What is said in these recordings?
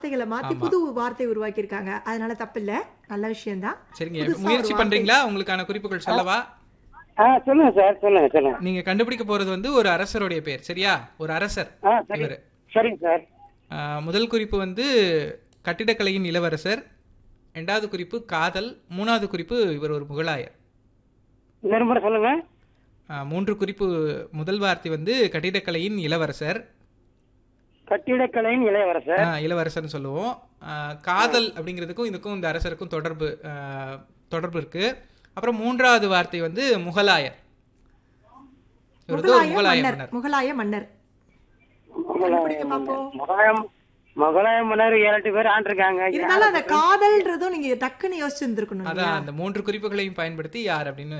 வார்த்தைகளை மாத்தி ஆமா. புது வார்த்தை உருவாக்கி இருக்காங்க அதனால தப்பில்ல நல்ல விஷயம் தான் சரிங்க புதுசா முயற்சி ஒரு வார்த்தை. பண்றீங்களா உங்களுக்கான குறிப்புகள் சொல்லவா ஆ சொல்லுங்க சார் சொல்லுங்க சொல்லுங்க நீங்க கண்டுபிடிக்க போறது வந்து ஒரு அரசருடைய பேர் சரியா ஒரு அரசர் ஆ சரி இவரு சரிங்க சார் ஆஹ், முதல் குறிப்பு வந்து கட்டிடக்கலையின் இளவரசர் ரெண்டாவது குறிப்பு காதல் மூணாவது குறிப்பு இவர் ஒரு முகலாயர் இன்னொரு முறை சொல்லுங்க ஆஹ், மூன்று குறிப்பு முதல் வார்த்தை வந்து கட்டிடக்கலையின் இளவரசர் கட்டிடக்கலையின் இளையவரசர் ஆஹ், இளவரசர்னு சொல்லுவோம் ஆஹ், காதல் அப்படிங்கிறதுக்கும் இதுக்கும் இந்த அரசருக்கும் தொடர்பு ஆஹ், தொடர்பு இருக்கு அப்புறம் மூன்றாவது வார்த்தை வந்து முகலாயர் இவர் வந்து ஒரு முகலாய முகலாய மன்னர் மன்னர் முகலாய மன்னர் கண்டுபிடிக்க பார்ப்போம். முகலாயம் முகலாய மன்னர் ஏழு எட்டு பேர் ஆண்டிருக்காங்க இருந்தாலும் அந்த காதல்ன்றதும் நீங்க டக்குன்னு யோசிச்சிருந்துருக்கணும் அதான் அந்த மூன்று குறிப்புகளையும் பயன்படுத்தி யார் அப்படின்னு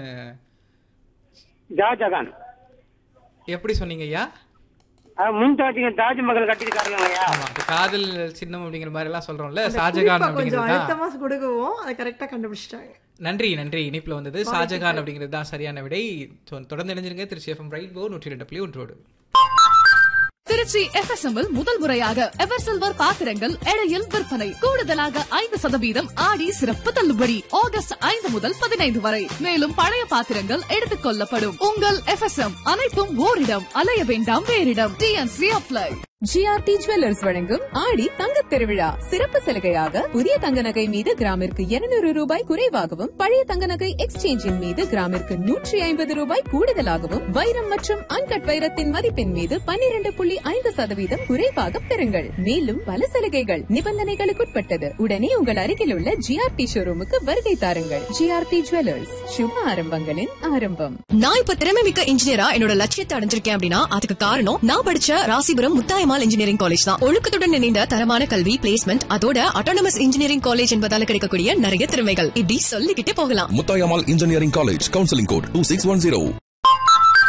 ஷாஜகான் எப்படி சொன்னீங்க ஐயா முன்தாஜ் தாஜ்மஹல் கட்டிருக்காருங்க ஐயா ஆமா இப்ப காதல் சின்னம் அப்படிங்கிற மாதிரி எல்லாம் சொல்றோம்ல அந்த ஷாஜகான் குறிப்பை கொஞ்சம் அப்படிங்கிறது தான் அழுத்தமா கொடுக்கவும் அதை கரெக்டா கண்டுபிடிச்சிட்டாங்க நன்றி நன்றி இனிப்புல வந்தது ஷாஜகான் அப்படிங்கிறது தான் சரியான விடை தொ- தொடர்ந்து இணைஞ்சிருங்க திருச்சி எஃப்எம் ரெயின்போ நூற்றி ரெண்டு புள்ளி ஒன்றோடு திருச்சி FSM இல் முதல் முறையாக எவர் சில்வர் பாத்திரங்கள் எடையில் விற்பனை கூடுதலாக ஐந்து சதவீதம் ஆடி சிறப்பு தள்ளுபடி ஆகஸ்ட் ஐந்து முதல் பதினைந்து வரை மேலும் பழைய பாத்திரங்கள் எடுத்துக் கொள்ளப்படும் உங்கள் FSM அனைத்தும் ஓரிடம் அலைய வேண்டாம் வேறிடம் டிஎன்சி அப்ளை ஜிஆர்டி ஜுவல்லர்ஸ் வழங்கும் ஆடி தங்கத் திருவிழா சிறப்பு சலுகையாக புதிய தங்க நகை மீது கிராமிற்கு 200 ரூபாய் குறைவாகவும் பழைய தங்க நகை எக்ஸ்சேஞ்சின் மீது கிராமிற்கு நூற்றி ஐம்பது ரூபாய் கூடுதலாகவும் வைரம் மற்றும் அன்கட் வைரத்தின் மதிப்பின் மீது 12.5% புள்ளி ஐந்து சதவீதம் குறைவாக பெறுங்கள் மேலும் பல சலுகைகள் நிபந்தனைகளுக்குட்பட்டது உடனே உங்கள் அருகில் உள்ள ஜிஆர்டி ஷோரூமுக்கு வருகை தாருங்கள் ஜிஆர்டி ஜுவல்லர்ஸ் சுப ஆரம்பங்களின் ஆரம்பம் நான் இப்ப திறமை மிக்க இன்ஜினியரா என்னோட லட்சியத்தை அடைஞ்சிருக்கேன் அப்படின்னா அதுக்கு காரணம் நான் படிச்ச ராசிபுரம் முத்தாயமால் இன்ஜினியரிங் காலேஜ் தான் ஒழுக்கத்துடன் இணைந்த தரமான கல்வி பிளேஸ்மெண்ட் அதோட அட்டானமஸ் இன்ஜினியரிங் காலேஜ் என்பதால கிடைக்கக்கூடிய நிறைய திறமைகள் இப்படி சொல்லிக்கிட்டே போகலாம் Muthayammal engineering college counselling code two six one zero